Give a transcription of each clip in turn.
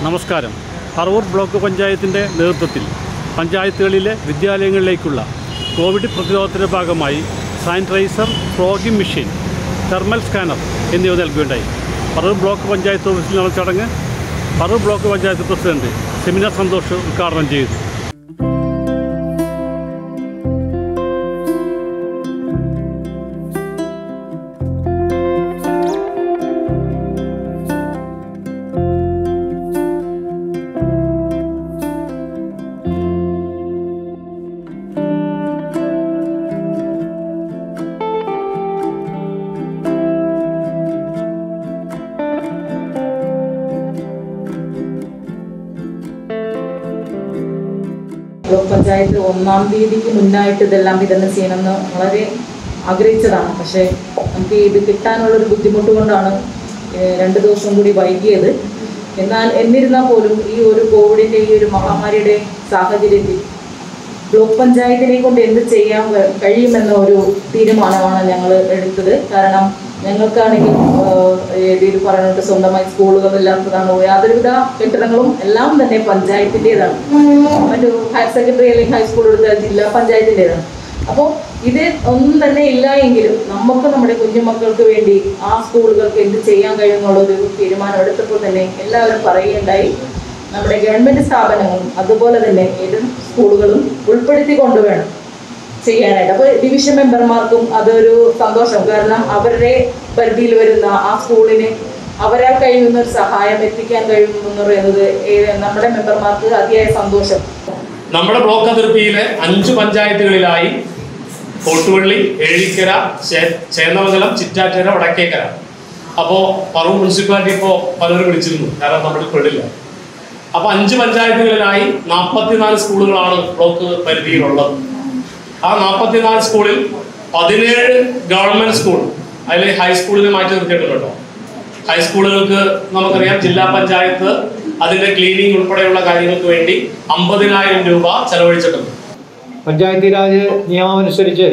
നമസ്കാരം പറവൂർ ബ്ലോക്ക് പഞ്ചായത്തിൻ്റെ നേതൃത്വത്തിൽ പഞ്ചായത്തുകളിലെ വിദ്യാലയങ്ങളിലേക്കുള്ള കോവിഡ് പ്രതിരോധത്തിൻ്റെ ഭാഗമായി sanitiser fogging machine thermal scanner എന്നിവ നൽകുകയുണ്ടായി പറവൂർ ബ്ലോക്ക് പഞ്ചായത്ത് ഓഫീസിൽ നടന്ന ചടങ്ങ് പറവൂർ ബ്ലോക്ക് പഞ്ചായത്ത് പ്രസിഡന്റ് സെമിനാർ സന്തോഷ് ഉദ്ഘാടനം ചെയ്തു ബ്ലോക്ക് പഞ്ചായത്ത് ഒന്നാം തീയതിക്ക് മുന്നായിട്ട് ഇതെല്ലാം വിതരണം ചെയ്യണമെന്ന് വളരെ ആഗ്രഹിച്ചതാണ് പക്ഷേ നമുക്ക് ഇത് കിട്ടാനുള്ളൊരു ബുദ്ധിമുട്ട് കൊണ്ടാണ് ഏഹ്, രണ്ട് ദിവസം കൂടി വൈകിയത് എന്നാൽ എന്നിരുന്നാൽ പോലും ഈ ഒരു കോവിഡിൻ്റെ ഈ ഒരു മഹാമാരിയുടെ സാഹചര്യത്തിൽ ബ്ലോക്ക് പഞ്ചായത്തിനെ കൊണ്ട് എന്ത് ചെയ്യാൻ ക- കഴിയുമെന്ന ഒരു തീരുമാനമാണ് ഞങ്ങൾ എടുത്തത് കാരണം ഞങ്ങൾക്കാണെങ്കിൽ ഇതിൽ പറയുന്നുണ്ട് സ്വന്തമായി സ്കൂളുകൾ ഇല്ലാത്തതാണ് യാതൊരുവിധ കെട്ടിടങ്ങളും എല്ലാം തന്നെ പഞ്ചായത്തിൻ്റെതാണ് മറ്റു ഹയർ സെക്കൻഡറി അല്ലെങ്കിൽ ഹൈസ്കൂൾ എടുത്താൽ ജില്ലാ പഞ്ചായത്തിൻ്റെതാണ് അപ്പോൾ ഇത് ഒന്നും തന്നെ ഇല്ല എങ്കിലും നമുക്ക് നമ്മുടെ കുഞ്ഞുമക്കൾക്ക് വേണ്ടി ആ സ്കൂളുകൾക്ക് എന്ത് ചെയ്യാൻ കഴിയുമെന്നുള്ളൊരു തീരുമാനം എടുത്തപ്പോൾ തന്നെ എല്ലാവരും പറയുകയുണ്ടായി നമ്മുടെ ഗവൺമെന്റ് സ്ഥാപനങ്ങളും അതുപോലെ തന്നെ ഏത് സ്കൂളുകളും ഉൾപ്പെടുത്തി കൊണ്ടുവേണം ചെയ്യാനായിട്ട് അപ്പോൾ ഡിവിഷൻ മെമ്പർമാർക്കും അതൊരു സന്തോഷം കാരണം അവരുടെ പരിധിയിൽ വരുന്ന ആ സ്കൂളിന് അവരാൽ കഴിയുന്ന ഒരു സഹായം എത്തിക്കാൻ കഴിയുന്നു എന്ന് പറയുന്നത് ഏ- നമ്മുടെ മെമ്പർമാർക്ക് അതിയായ സന്തോഷം നമ്മുടെ ബ്ലോക്ക് അതിർത്തിയിലെ അഞ്ച് പഞ്ചായത്തുകളിലായി കോട്ടുവള്ളി ഏഴിക്കര ചേ- ചേന്നമംഗലം ചിറ്റാറ്റര വടക്കേക്കര അപ്പോൾ പറവൂർ മുനിസിപ്പാലിറ്റി ഇപ്പോൾ പലരും വിളിച്ചിരുന്നു കാരണം നമ്മൾ പെടില്ല അപ്പോൾ അഞ്ച് പഞ്ചായത്തുകളിലായി നാൽപ്പത്തിനാല് സ്കൂളുകളാണ് ബ്ലോക്ക് പരിധിയിലുള്ളത് ആ നാൽപ്പത്തിനാല് സ്കൂളിൽ പതിനേഴ് ഗവൺമെന്റ് സ്കൂൾ അതിൽ ഹൈസ്കൂളിനെ മാറ്റി നിർത്തിയിട്ടുണ്ട് കേട്ടോ ഹൈസ്കൂളുകൾക്ക് നമുക്കറിയാം ജില്ലാ പഞ്ചായത്ത് അതിന്റെ ക്ലീനിങ് ഉൾപ്പെടെയുള്ള കാര്യങ്ങൾക്ക് വേണ്ടി അമ്പതിനായിരം രൂപ ചെലവഴിച്ചിട്ടുണ്ട് പഞ്ചായത്തി രാജ് നിയമമനുസരിച്ച്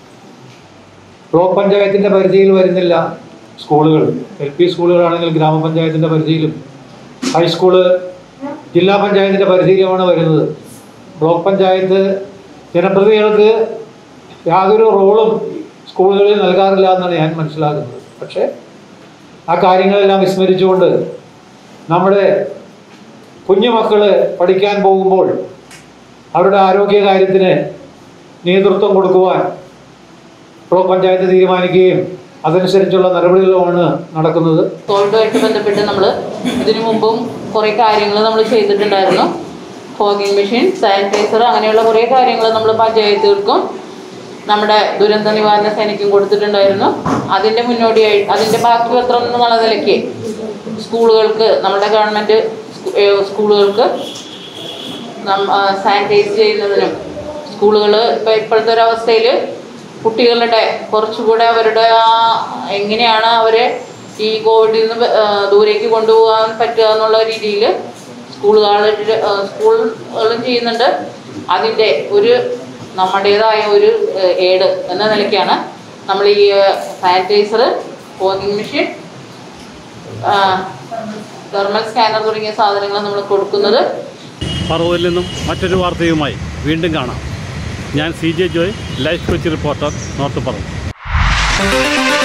ബ്ലോക്ക് പഞ്ചായത്തിൻ്റെ പരിധിയിൽ വരുന്നില്ല സ്കൂളുകൾ എൽ പി സ്കൂളുകളാണെങ്കിൽ ഗ്രാമപഞ്ചായത്തിൻ്റെ പരിധിയിലും ഹൈസ്കൂള് ജില്ലാ പഞ്ചായത്തിൻ്റെ പരിധിയിലുമാണ് വരുന്നത് ബ്ലോക്ക് പഞ്ചായത്ത് ജനപ്രതിനിധികൾക്ക് യാതൊരു റോളും സ്കൂളുകളിൽ നൽകാറില്ല എന്നാണ് ഞാൻ മനസ്സിലാക്കുന്നത് പക്ഷേ ആ കാര്യങ്ങളെല്ലാം വിസ്മരിച്ചുകൊണ്ട് നമ്മുടെ കുഞ്ഞുമക്കൾ പഠിക്കാൻ പോകുമ്പോൾ അവരുടെ ആരോഗ്യ കാര്യത്തിന് നേതൃത്വം കൊടുക്കുവാൻ ബ്ലോക്ക് പഞ്ചായത്ത് തീരുമാനിക്കുകയും അതനുസരിച്ചുള്ള നടപടികളുമാണ് നടക്കുന്നത് കോവിഡുമായിട്ട് ബന്ധപ്പെട്ട് നമ്മൾ ഇതിനു മുമ്പും കുറേ കാര്യങ്ങൾ നമ്മൾ ചെയ്തിട്ടുണ്ടായിരുന്നു ഫോഗിങ് മെഷീൻ സാനിറ്റൈസർ അങ്ങനെയുള്ള കുറേ കാര്യങ്ങൾ നമ്മൾ പഞ്ചായത്തുകൾക്കും നമ്മുടെ ദുരന്ത നിവാരണ സേനയ്ക്കും കൊടുത്തിട്ടുണ്ടായിരുന്നു അതിൻ്റെ മുന്നോടിയായി അതിൻ്റെ ബാക്കി പത്രം എന്നുള്ള നിലയ്ക്ക് സ്കൂളുകൾക്ക് നമ്മുടെ ഗവൺമെൻറ് സ്കൂളുകൾക്ക് സാനിറ്റൈസ് ചെയ്യുന്നതിനും സ്കൂളുകൾ ഇപ്പോൾ ഇപ്പോഴത്തെ ഒരു അവസ്ഥയിൽ കുട്ടികളുടെ കുറച്ചുകൂടെ അവരുടെ ആ എങ്ങനെയാണ് അവരെ ഈ കോവിഡിൽ നിന്ന് ബ- ആ, ദൂരേക്ക് കൊണ്ടുപോകാൻ പറ്റുക എന്നുള്ള രീതിയിൽ സ്കൂളുകളിൽ സ്കൂളുകളും ചെയ്യുന്നുണ്ട് അതിൻ്റെ ഒരു നമ്മുടേതായ ഒരു ഏഹ്, ഏഡ് എന്ന നിലയ്ക്കാണ് നമ്മൾ ഈ sanitiser fogging machine thermal scanner തുടങ്ങിയ സാധനങ്ങൾ നമ്മൾ കൊടുക്കുന്നത് പറവൂരിൽ നിന്നും മറ്റൊരു വാർത്തയുമായി വീണ്ടും കാണാം ഞാൻ C J Joy life Kochi reporter north Paravur